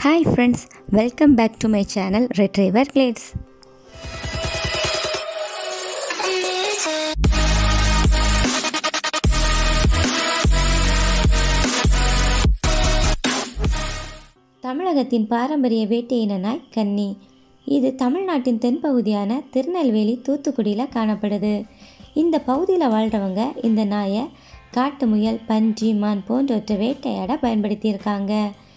hi friends welcome back to my channel red river glades தமிழகத்தின் பாரம்பரிய வேட்டை இன நாய் கன்னி இது தமிழ்நாட்டின் தென்பகுதியான திருநெல்வேலி தூத்துக்குடியில் காணப்படுது இந்த பகுதியில் வாழ்கிறவங்க இந்த நாயை காட்டு முயல் பன்றி மான் போன்றவற்றை வேட்டையாட பயன்படுத்தியிருக்காங்க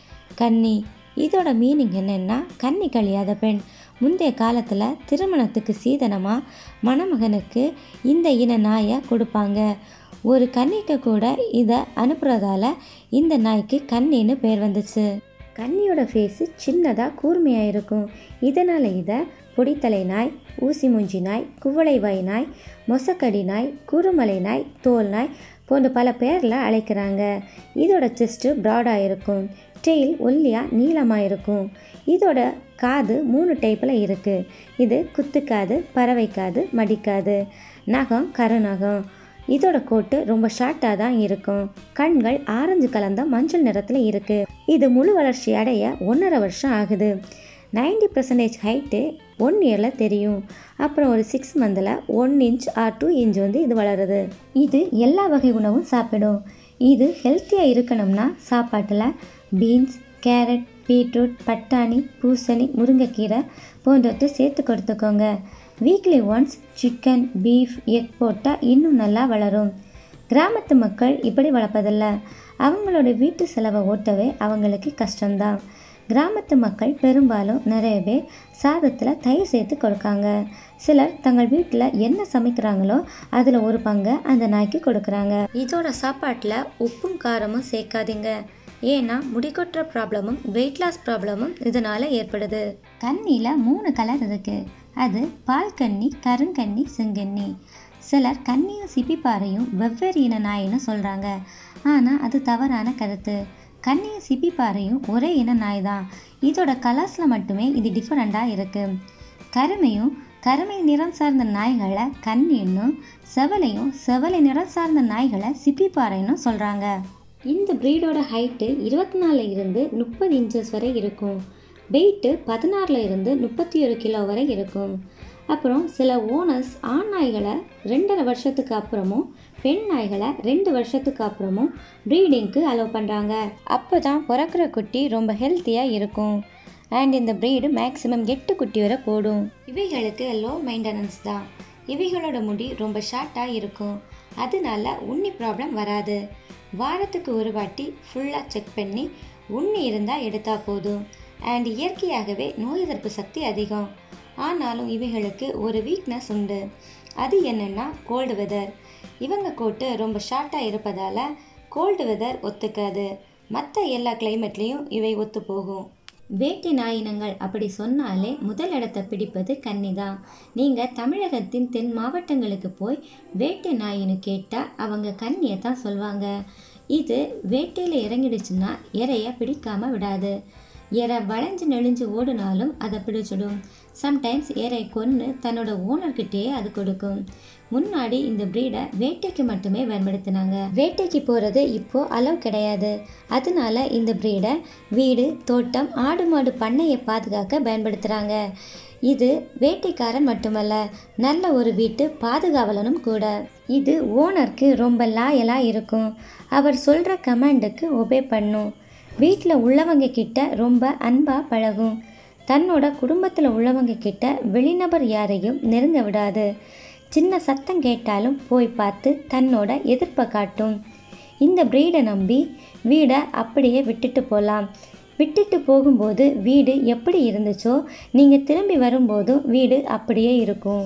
கன்னி இதோட மீனிங் என்னென்னா கன்னி கழியாத பெண் முந்தைய காலத்தில் திருமணத்துக்கு சீதனமாக மணமகனுக்கு இந்த இன நாயை கொடுப்பாங்க ஒரு கன்னிக்கு கூட இதை அனுப்புறதால இந்த நாய்க்கு கன்னின்னு பேர் வந்துச்சு கன்னியோட ஃபேஸு சின்னதாக கூர்மையாக இருக்கும் இதனால் இதை பொடித்தலை நாய் ஊசி மூஞ்சி நாய் குவளைவாய் நாய் மொசக்கடி நாய் குறுமலை நாய் தோல் நாய் போன்ற பல பேரில் அழைக்கிறாங்க இதோட செஸ்ட்டு ப்ராடாக இருக்கும் டெயில் ஒல்லியாக நீளமாக இருக்கும் இதோட காது மூணு டைப்பில் இருக்குது இது குத்துக்காது பறவைக்காது மடிக்காது நகம் கருநகம் இதோட கோட்டு ரொம்ப ஷார்ட்டாக தான் இருக்கும் கண்கள் ஆரஞ்சு கலந்த மஞ்சள் நிறத்தில் இருக்குது இது முழு வளர்ச்சி அடைய ஒன்றரை வருஷம் ஆகுது நைன்டி பர்சன்டேஜ் ஹைட்டு ஒன் இயரில் தெரியும் அப்புறம் ஒரு சிக்ஸ் மந்தில் one inch or two inch வந்து இது வளருது இது எல்லா வகை உணவும் சாப்பிடும் இது ஹெல்த்தியாக இருக்கணும்னா சாப்பாட்டில் பீன்ஸ் கேரட் பீட்ரூட் பட்டாணி பூசணி முருங்கைக்கீரை போன்றவற்றை சேர்த்து கொடுத்துக்கோங்க weekly once chicken beef egg போட்டால் இன்னும் நல்லா வளரும் கிராமத்து மக்கள் இப்படி வளர்ப்பதில்ல அவங்களோட வீட்டு செலவை ஓட்டவே அவங்களுக்கு கஷ்டம்தான் கிராமத்து மக்கள் பெரும்பாலும் நிறைய பேர் சாதத்தில் தயிர் சேர்த்து கொடுக்காங்க சிலர் தங்கள் வீட்டில் என்ன சமைக்கிறாங்களோ அதில் ஒரு பங்கை அந்த நாய்க்கு கொடுக்குறாங்க இதோட சாப்பாட்டில் உப்பும் காரமும் சேர்க்காதீங்க ஏன்னா முடிக்கொட்டுற ப்ராப்ளமும் வெயிட் லாஸ் ப்ராப்ளமும் இதனால் ஏற்படுது கண்ணியில் மூணு கலர் இருக்குது அது பால் கன்னி கருங்கன்னி செங்கன்னி சிலர் கன்னியும் சிப்பிப்பாறையும் வெவ்வேறு இன நாயின்னு சொல்கிறாங்க ஆனால் அது தவறான கருத்து கன்னியும் சிப்பிப்பாறையும் ஒரே இன நாய் தான் இதோட கலர்ஸில் மட்டுமே இது டிஃப்ரெண்ட்டாக இருக்குது கருமையும் கருமை நிறம் சார்ந்த நாய்களை கன்னின்னும் செவலையும் செவலை நிறம் சார்ந்த நாய்களை சிப்பிப்பாறைன்னு சொல்கிறாங்க இந்த ப்ரீடோட ஹைட்டு இருபத்தி நாலில் இருந்து முப்பது இன்ச்சஸ் வரை இருக்கும் வெயிட்டு பதினாறில் இருந்து முப்பத்தி ஒரு கிலோ வரை இருக்கும் அப்புறம் சில ஓனர்ஸ் ஆண் நாய்களை ரெண்டரை வருஷத்துக்கு அப்புறமும் பெண் நாய்களை ரெண்டு வருஷத்துக்கு அப்புறமும் ப்ரீடிங்க்கு அலோவ் பண்ணுறாங்க அப்போ தான் பிறக்கிற குட்டி ரொம்ப ஹெல்த்தியாக இருக்கும் அண்ட் இந்த ப்ரீடு மேக்ஸிமம் எட்டு குட்டி வரை போடும் இவைகளுக்கு லோ மெயின்டெனன்ஸ் தான் இவைகளோட முடி ரொம்ப ஷார்ட்டாக இருக்கும் அதனால உண்ணி ப்ராப்ளம் வராது வாரத்துக்கு ஒரு வாட்டி ஃபுல்லாக செக் பண்ணி உண்ணி இருந்தால் எடுத்தால் போதும் அண்ட் இயற்கையாகவே நோய் எதிர்ப்பு சக்தி அதிகம் ஆனாலும் இவைகளுக்கு ஒரு வீக்னஸ் உண்டு அது என்னென்னா கோல்டு வெதர் இவங்க கோட்டு ரொம்ப ஷார்ட்டாக இருப்பதால் கோல்டு வெதர் ஒத்துக்காது மற்ற எல்லா கிளைமேட்லேயும் இவை ஒத்து போகும் வேட்டை நாயினங்கள் அப்படி சொன்னாலே முதல் இடத்தை பிடிப்பது கன்னி தான் நீங்கள் தமிழகத்தின் தென் மாவட்டங்களுக்கு போய் வேட்டை நாயின்னு கேட்டால் அவங்க கன்னியை தான் சொல்லுவாங்க இது வேட்டையில் இறங்கிடுச்சுன்னா இறைய பிடிக்காம விடாது எரை வளைஞ்சு நெளிஞ்சு ஓடினாலும் அதை பிடிச்சிடும் சம்டைம்ஸ் எரை கொன்று தன்னோட ஓனர்கிட்டயே அது கொடுக்கும் முன்னாடி இந்த ப்ரீடை வேட்டைக்கு மட்டுமே பயன்படுத்தினாங்க வேட்டைக்கு போகிறது இப்போ அளவு கிடையாது அதனால இந்த ப்ரீடை வீடு தோட்டம் ஆடு மாடு பண்ணையை பாதுகாக்க பயன்படுத்துகிறாங்க இது வேட்டைக்காரன் மட்டுமல்ல நல்ல ஒரு வீட்டு பாதுகாவலனும் கூட இது ஓனருக்கு ரொம்ப லாயலாக இருக்கும் அவர் சொல்கிற கமாண்டுக்கு ஒபே பண்ணும் வீட்டில் உள்ளவங்க கிட்ட ரொம்ப அன்பாக பழகும் தன்னோட குடும்பத்தில் உள்ளவங்க கிட்ட வெளிநபர் யாரையும் நெருங்க விடாது சின்ன சத்தம் கேட்டாலும் போய் பார்த்து தன்னோட எதிர்ப்பை காட்டும் இந்த ப்ரீடை நம்பி வீடை அப்படியே விட்டுட்டு போகலாம் விட்டுட்டு போகும்போது வீடு எப்படி இருந்துச்சோ நீங்கள் திரும்பி வரும்போதும் வீடு அப்படியே இருக்கும்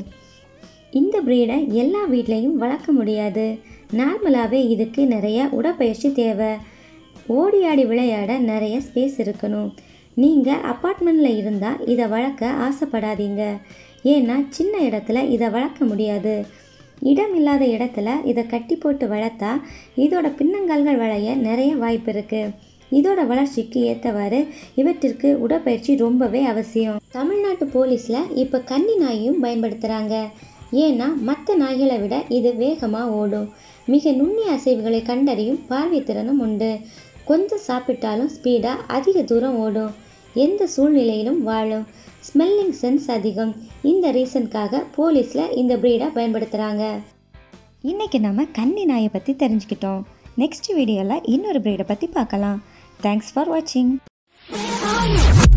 இந்த ப்ரீடை எல்லா வீட்லேயும் வளர்க்க முடியாது நார்மலாகவே இதுக்கு நிறைய உடற்பயிற்சி தேவை ஓடி ஆடி விளையாட நிறைய ஸ்பேஸ் இருக்கணும் நீங்கள் அப்பார்ட்மெண்ட்டில் இருந்தால் இதை வளர்க்க ஆசைப்படாதீங்க ஏன்னா சின்ன இடத்துல இதை வளர்க்க முடியாது இடம் இல்லாத இடத்துல இதை கட்டி போட்டு வளர்த்தா இதோட பின்னங்கால்கள் வளைய நிறைய வாய்ப்பு இருக்குது இதோட வளர்ச்சிக்கு ஏற்றவாறு இவற்றிற்கு உடற்பயிற்சி ரொம்பவே அவசியம் தமிழ்நாட்டு போலீஸில் இப்போ கன்னி நாயும் பயன்படுத்துகிறாங்க ஏன்னா மற்ற நாய்களை விட இது வேகமாக ஓடும் மிக நுண்ணிய அசைவுகளை கண்டறியும் பார்வை திறனும் உண்டு கொஞ்சம் சாப்பிட்டாலும் ஸ்பீடாக அதிக தூரம் ஓடும் எந்த சூழ்நிலையிலும் வாழும் ஸ்மெல்லிங் சென்ஸ் அதிகம் இந்த ரீசனுக்காக போலீஸில் இந்த ப்ரீடை பயன்படுத்துகிறாங்க இன்றைக்கி நம்ம கன்னி நாயை பற்றி தெரிஞ்சுக்கிட்டோம் நெக்ஸ்ட் வீடியோவில் இன்னொரு ப்ரீடை பற்றி பார்க்கலாம் தேங்க்ஸ் ஃபார் வாட்சிங்